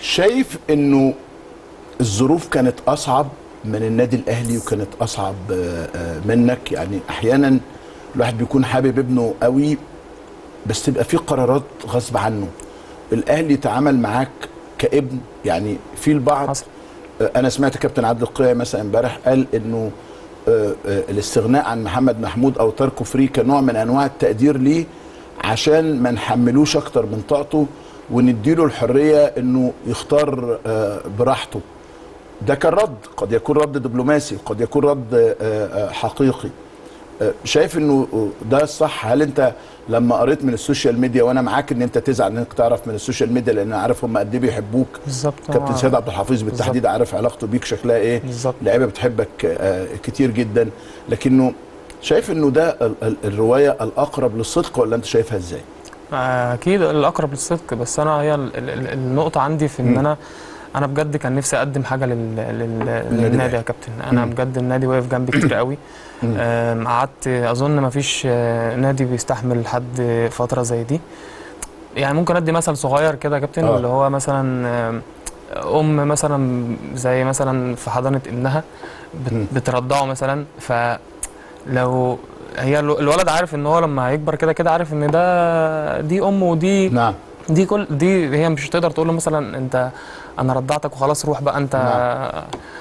شايف انه الظروف كانت اصعب من النادي الاهلي وكانت اصعب آه، آه، منك يعني احيانا الواحد بيكون حابب ابنه قوي بس تبقى في قرارات غصب عنه الاهلي تعامل معاك كابن يعني في البعض حصل. آه، انا سمعت كابتن عبد القيع مثلا امبارح قال انه آه، آه، الاستغناء عن محمد محمود او تركه فري كنوع من انواع التقدير ليه عشان ما نحملوش اكتر من طاقته ونديله الحريه انه يختار آه، براحته ده كان رد قد يكون رد دبلوماسي قد يكون رد آه، آه، حقيقي آه، شايف انه ده الصح هل انت لما قريت من السوشيال ميديا وانا معاك ان انت تزعل انك تعرف من السوشيال ميديا لان انا عارف هم قد ايه بيحبوك بالظبط كابتن هو- سيد عبد الحفيظ بالتحديد عارف علاقته بيك شكلها ايه بالظبط. لعيبه بتحبك آه، كتير جدا لكنه شايف انه ده ال- ال- الروايه الاقرب للصدق ولا انت شايفها ازاي؟ اكيد الاقرب للصدق بس انا هي ال- ال- ال- النقطه عندي في ان مم. انا انا بجد كان نفسي اقدم حاجه لل... لل... الأهلي. للنادي يا كابتن انا مم. بجد النادي واقف جنبي كتير قوي مم. آم، قعدت اظن ما فيش نادي بيستحمل حد فتره زي دي يعني ممكن ادي مثل صغير كده يا كابتن آه. اللي هو مثلا آم، ام مثلا زي مثلا في حضانه ابنها مم. بت- بترضعه مثلا فلو هي الو- الولد عارف ان هو لما هيكبر كده كده عارف ان ده دي امه ودي نعم دي كل دي هي مش هتقدر تقول له مثلا انت انا رضعتك وخلاص روح بقى انت نعم.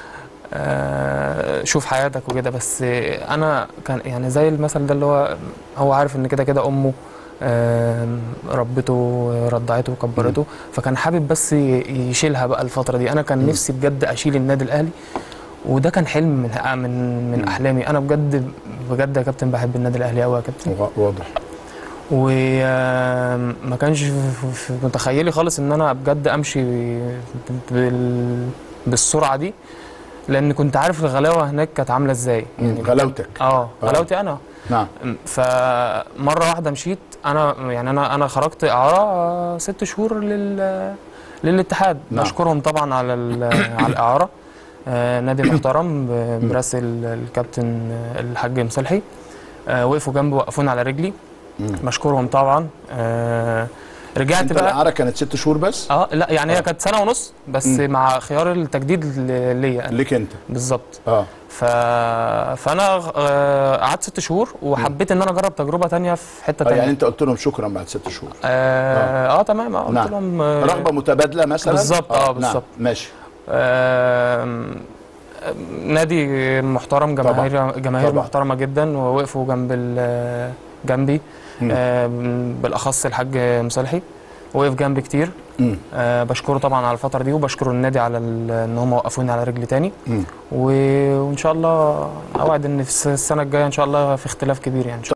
آه شوف حياتك وكده بس انا كان يعني زي المثل ده اللي هو هو عارف ان كده كده امه آم، ربته رضعته وكبرته فكان حابب بس ي- يشيلها بقى الفتره دي انا كان مم. نفسي بجد اشيل النادي الاهلي وده كان حلم من من من مم. احلامي انا بجد بجد يا كابتن بحب النادي الاهلي قوي يا كابتن وا- واضح وما كانش في- في متخيلي خالص ان انا بجد امشي بال- بالسرعه دي لان كنت عارف الغلاوه هناك كانت عامله ازاي مم. غلاوتك اه آه. غلاوتي انا نعم فمره واحده مشيت انا يعني انا انا خرجت اعاره آه، ست شهور لل للاتحاد نعم. بشكرهم طبعا على ال- على الاعاره آه، نادي محترم ب- براسل الكابتن الحاج مصلحي آه، وقفوا جنبي وقفوني على رجلي مم. بشكرهم طبعا آه، رجعت انت بقى الاعاره كانت ست شهور بس اه لا يعني آه. هي كانت سنه ونص بس مم. مع خيار التجديد ل- ليا أنا. ليك انت بالظبط اه ف... فانا آه، قعدت ست شهور وحبيت ان انا اجرب تجربه تانية في حته آه، تانية يعني انت قلت لهم شكرا بعد ست شهور اه, آه تمام اه قلت نعم. لهم آه، رغبه متبادله مثلا بالظبط، آه، نعم. بالظبط. ماشي آم، نادي محترم جماهير جماهير طبعا. محترمه جدا ووقفوا جنب ال- جنبي مم. آم، بالاخص الحاج مصالحي وقف جنبي كتير مم. آه، بشكره طبعا على الفتره دي وبشكر النادي على ال- ان هم وقفوني على رجلي تاني مم. و- وان شاء الله اوعد ان في السنه الجايه ان شاء الله في اختلاف كبير يعني